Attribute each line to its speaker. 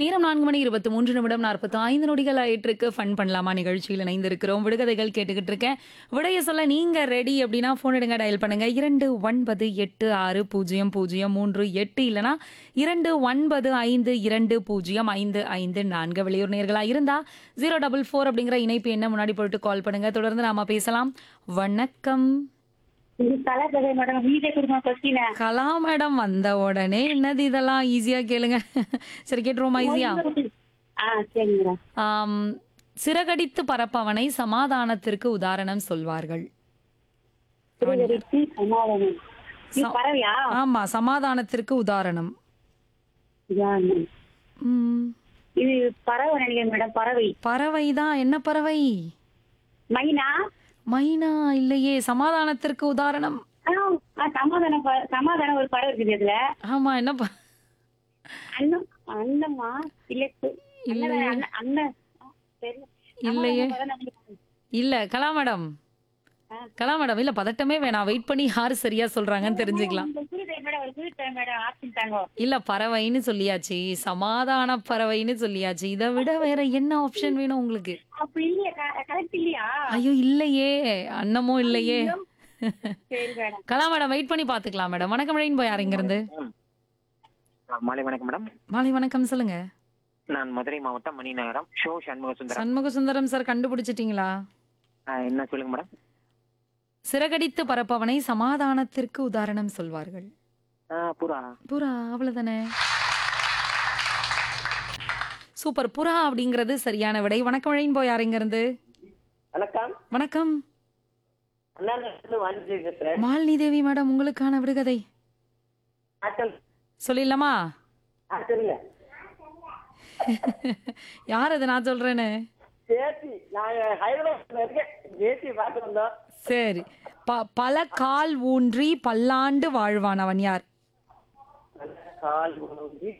Speaker 1: நேரம் நான்கு மணி இருபத்தி மூன்று நிமிடம் நாற்பத்தி ஐந்து நொடிகள் ஆயிட்டு இருக்கு ஃபன் பண்ணலாமா நிகழ்ச்சியில் இணைந்திருக்கிறோம் விடுகதைகள் கேட்டுக்கிட்டு இருக்கேன் விடைய சொல்ல நீங்க ரெடி அப்படின்னா ஃபோன் எடுங்க டயல் பண்ணுங்க இரண்டு ஒன்பது எட்டு ஆறு பூஜ்ஜியம் பூஜ்ஜியம் மூன்று எட்டு இல்லனா இரண்டு ஒன்பது ஐந்து இரண்டு பூஜ்ஜியம் ஐந்து ஐந்து நான்கு வெளியூர் நேர்களா இருந்தா ஜீரோ டபுள் ஃபோர் அப்படிங்கிற இணைப்பு என்ன முன்னாடி போயிட்டு கால் பண்ணுங்க தொடர்ந்து நாம பேசலாம் வணக்கம்
Speaker 2: இது கலாக்கதை மேடம் வீட்டை கொடுங்க கொஸ்டின
Speaker 1: கலா மேடம் வந்த உடனே என்னது இதெல்லாம் ஈஸியா கேளுங்க சரி கேட்டுருவோமா ஈஸியா
Speaker 2: ஆ சரி மேடம்
Speaker 1: ஆம், சிறகடித்து பறப்பவனை சமாதானத்திற்கு உதாரணம் சொல்வார்கள்
Speaker 2: திருவடிக்கு சமாதானம் இது பறவையா
Speaker 1: ஆமா சமாதானத்திற்கு உதாரணம்
Speaker 2: உதாரணம்.
Speaker 1: ம்,
Speaker 2: இது பறவை நினைக்கிறேன் மேடம் பறவை
Speaker 1: பறவை தான் என்ன பறவை
Speaker 2: மைனா
Speaker 1: மைனா இல்லையே சமாதானத்திற்கு உதாரணம்
Speaker 2: ஆ, ஆ, சமாதானம் ப- சமாதானம் ஒரு பறவை இருக்குது அதுல
Speaker 1: ஆமா என்ன ப-
Speaker 2: அண்ணம் அண்ணம்மா இல்ல கு-
Speaker 1: இல்லையே.
Speaker 2: அண்ணன் அண்ணன் ஆ, தெரியல.
Speaker 1: இல்லையே.
Speaker 2: சமாதானம் பறவை நினைக்கிறேன்.
Speaker 1: இல்ல கலா மேடம்
Speaker 2: ஆ.
Speaker 1: கலா மேடம் இல்ல பதட்டமே வேணாம் வெயிட் பண்ணி யாரு சரியா சொல்றாங்கன்னு தெரிஞ்சுக்கலாம்
Speaker 2: இந்த குருதை மேடம் ஒரு குருதை மேடம் ஆப்ஷன் தாங்க
Speaker 1: இல்ல பறவைன்னு சொல்லியாச்சு சமாதான பறவைன்னு சொல்லியாச்சு இதை விட வேற என்ன ஆப்ஷன் வேணும் உங்களுக்கு
Speaker 2: அப்ப இல்லையா கரெக்ட் இல்லையா
Speaker 1: ஐயோ இல்லையே அன்னமும் இல்லையே
Speaker 2: சரி மேடம்
Speaker 1: கலா மேடம் வெயிட் பண்ணி பாத்துக்கலாம் மேடம் வணக்கம் ரெயின் போய் யார் இருந்து
Speaker 3: ஆ, மாலை வணக்கம் மேடம்
Speaker 1: மாலை வணக்கம் சொல்லுங்க
Speaker 3: நான் மதுரை மாவட்டம் மணிநகரம் ஷோ சண்முக சுந்தரம்
Speaker 1: சண்முக சுந்தரம் சார் கண்டுபிடிச்சிட்டீங்களா
Speaker 3: ஆ, என்ன சொல்லுங்க மேடம்
Speaker 1: சிறகடித்து பறப்பவனை சமாதானத்திற்கு உதாரணம் சொல்வார்கள்
Speaker 3: ஆ, புறா
Speaker 1: புறா அவ்வளவுதானே சூப்பர் புறா அப்படிங்கிறது சரியான விடை வணக்கம் ரெயின் போய் யார் இருந்து
Speaker 4: வணக்கம்
Speaker 1: வணக்கம்
Speaker 4: அண்ணா வாழ்ந்து பேசுறேன்
Speaker 1: மாலினி தேவி மேடம் உங்களுக்கான விடுகதை
Speaker 4: ஆட்டம்
Speaker 1: சொல்லிடலாமா
Speaker 4: ஆ, சொல்லுங்க
Speaker 1: யார் அது நான் சொல்றேன்னு
Speaker 4: ஜேசி நாங்க ஹைதராபாத்ல இருக்கேன் ஜேசி பார்த்து வந்தோம்
Speaker 1: சரி ப பல கால் ஊன்றி பல்லாண்டு வாழ்வான் அவன் யார்
Speaker 4: கால் ஊன்றி